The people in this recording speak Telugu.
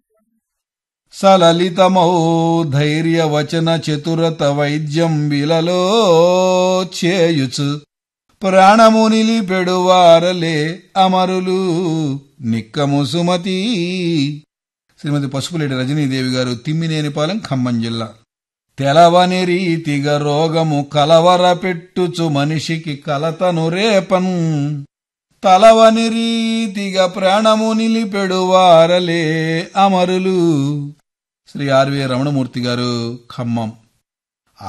సలలితమౌ ధైర్యవచన చతురత వైద్యం విలలో చేయుచు ప్రాణము నిలిపెడువారలే అమరులు నిక్కము సుమతి శ్రీమతి పసుపులేటి రజనీదేవి గారు తిమ్మినేనిపాలెం ఖమ్మం జిల్లా తెలవని రీతిగా రోగము కలవర పెట్టుచు మనిషికి కలతను రేపన్ తలవని రీతిగా ప్రాణము నిలిపెడువారలే అమరులు శ్రీ ఆర్వి రమణమూర్తి గారు ఖమ్మం